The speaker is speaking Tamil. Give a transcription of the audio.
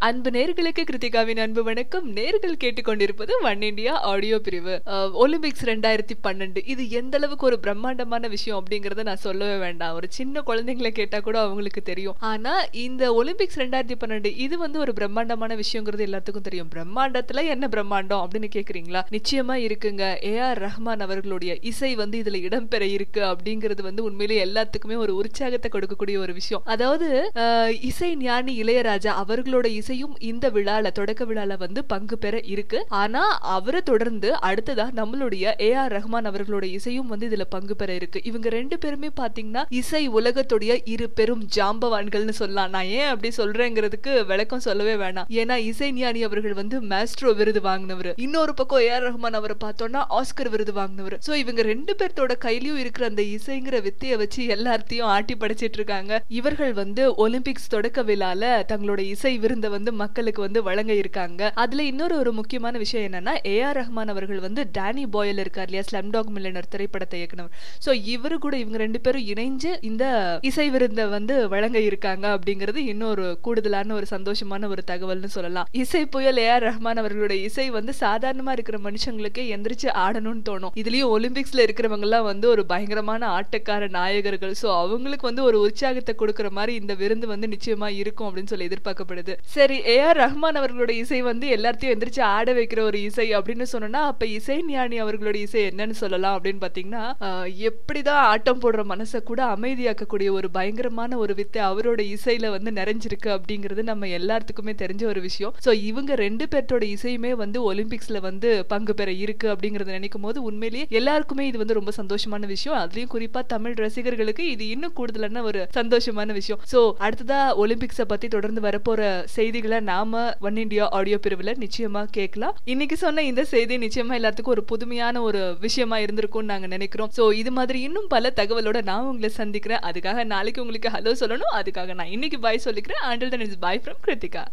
அன்பு நேர்களுக்கு கிருத்திகாவின் அன்பு வணக்கம் நேர்கள் கேட்டுக்கொண்டிருப்பது ஒன் இண்டியா ஆடியோ பிரிவு அஹ், ஒலிம்பிக்ஸ் ரெண்டாயிரத்தி பன்னெண்டு இது எந்த அளவுக்கு ஒரு பிரம்மாண்டமான விஷயம் அப்படிங்கறத நான் சொல்லவே வேண்டாம் ஒரு சின்ன குழந்தைங்களை கேட்டா கூட அவங்களுக்கு தெரியும் ஆனா இந்த ஒலிம்பிக்ஸ் ரெண்டாயிரத்தி பன்னெண்டு இது வந்து ஒரு பிரம்மாண்டமான விஷயங்கிறது எல்லாத்துக்கும் தெரியும் பிரம்மாண்டத்துல என்ன பிரம்மாண்டம் அப்படின்னு கேக்குறீங்களா நிச்சயமா இருக்குங்க ஏ ஆர் ரஹ்மான் அவர்களுடைய இசை வந்து இதுல இடம்பெற இருக்கு அப்படிங்கிறது வந்து உண்மையிலேயே எல்லாத்துக்குமே ஒரு உற்சாகத்தை கொடுக்கக்கூடிய ஒரு விஷயம் அதாவது அஹ், இசை ஞானி இளையராஜா அவர்களோட இசையும் இந்த விழால தொடக்க விழால வந்து பங்கு பெற இருக்கு ஆனா அவரை தொடர்ந்து அடுத்ததா நம்மளுடைய ஏ ஆர் ரஹ்மான் அவர்களோட இசையும் வந்து இதுல பங்கு பெற இருக்கு இவங்க ரெண்டு பேருமே பாத்தீங்கன்னா இசை உலகத்துடைய இரு பெரும் ஜாம்பவான்கள்னு சொல்லலாம் நான் ஏன் அப்படி சொல்றேங்கிறதுக்கு விளக்கம் சொல்லவே வேணாம் ஏன்னா இசை ஞானி அவர்கள் வந்து மாஸ்ட்ரோ விருது வாங்கினவர் இன்னொரு பக்கம் ஏ ஆர் ரஹ்மான் அவரை பார்த்தோம்னா ஆஸ்கர் விருது வாங்கினவர் சோ இவங்க ரெண்டு பேர்த்தோட கையிலயும் இருக்கிற அந்த இசைங்கிற வித்தைய வச்சு எல்லாத்தையும் ஆட்டி படைச்சிட்டு இருக்காங்க இவர்கள் வந்து ஒலிம்பிக்ஸ் தொடக்க விழால தங்களோட இசை விருந்த வந்து மக்களுக்கு வந்து வழங்க இருக்காங்க அதுல இன்னொரு ஒரு முக்கியமான விஷயம் என்னன்னா ஏ ஆர் ரஹ்மான் அவர்கள் வந்து டேனி பாயில் இருக்கார் இல்லையா ஸ்லம் டாக் மில்லனர் திரைப்படத்தை இயக்குனவர் சோ இவரு கூட இவங்க ரெண்டு பேரும் இணைஞ்சு இந்த இசை விருந்த வந்து வழங்க இருக்காங்க அப்படிங்கிறது இன்னொரு கூடுதலான ஒரு சந்தோஷமான ஒரு தகவல்னு சொல்லலாம் இசை புயல் ஏ ஆர் ரஹ்மான் அவர்களுடைய இசை வந்து சாதாரணமா இருக்கிற மனுஷங்களுக்கு எந்திரிச்சு ஆடணும்னு தோணும் இதுலயும் ஒலிம்பிக்ஸ்ல இருக்கிறவங்க எல்லாம் வந்து ஒரு பயங்கரமான ஆட்டக்கார நாயகர்கள் சோ அவங்களுக்கு வந்து ஒரு உற்சாகத்தை கொடுக்கிற மாதிரி இந்த விருந்து வந்து நிச்சயமா இருக்கும் அப்படின்னு சொல்லி எதிர்பார்க்கப்படுது சரி ஏ ஆர் ரஹ்மான் அவர்களோட இசை வந்து எல்லாத்தையும் எந்திரிச்சு ஆட வைக்கிற ஒரு இசை அப்படின்னு சொன்னோம்னா அப்ப இசை ஞானி அவர்களோட இசை என்னன்னு சொல்லலாம் அப்படின்னு பாத்தீங்கன்னா ஆஹ், எப்படிதான் ஆட்டம் போடுற மனசை கூட அமைதியாக்கக்கூடிய ஒரு பயங்கரமான ஒரு வித்தை அவரோட இசையில வந்து நிறைஞ்சிருக்கு அப்படிங்கிறது நம்ம எல்லாத்துக்குமே தெரிஞ்ச ஒரு விஷயம் சோ இவங்க ரெண்டு பேர்த்தோட இசையுமே வந்து ஒலிம்பிக்ஸ்ல வந்து பங்கு பெற இருக்கு அப்படிங்கறத நினைக்கும் போது உண்மையிலேயே எல்லாருக்குமே இது வந்து ரொம்ப சந்தோஷமான விஷயம் அதுலயும் குறிப்பா தமிழ் ரசிகர்களுக்கு இது இன்னும் கூடுதலான ஒரு சந்தோஷமான விஷயம் சோ அடுத்ததா ஒலிம்பிக்ஸ பத்தி தொடர்ந்து வரப்போற செய்திகளை நாம ஒன் இண்டியா ஆடியோ பிரிவுல நிச்சயமா கேட்கலாம் இன்னைக்கு சொன்ன இந்த செய்தி நிச்சயமா எல்லாத்துக்கும் ஒரு புதுமையான ஒரு விஷயமா இருந்திருக்கும்னு நாங்க நினைக்கிறோம் சோ இது மாதிரி இன்னும் பல தகவலோட நான் உங்களை சந்திக்கிறேன் அதுக்காக நாளைக்கு உங்களுக்கு ஹலோ சொல்லணும் அதுக்காக நான் இன்னைக்கு பாய் சொல்லிக்கிறேன் until then is bye from Kiruthika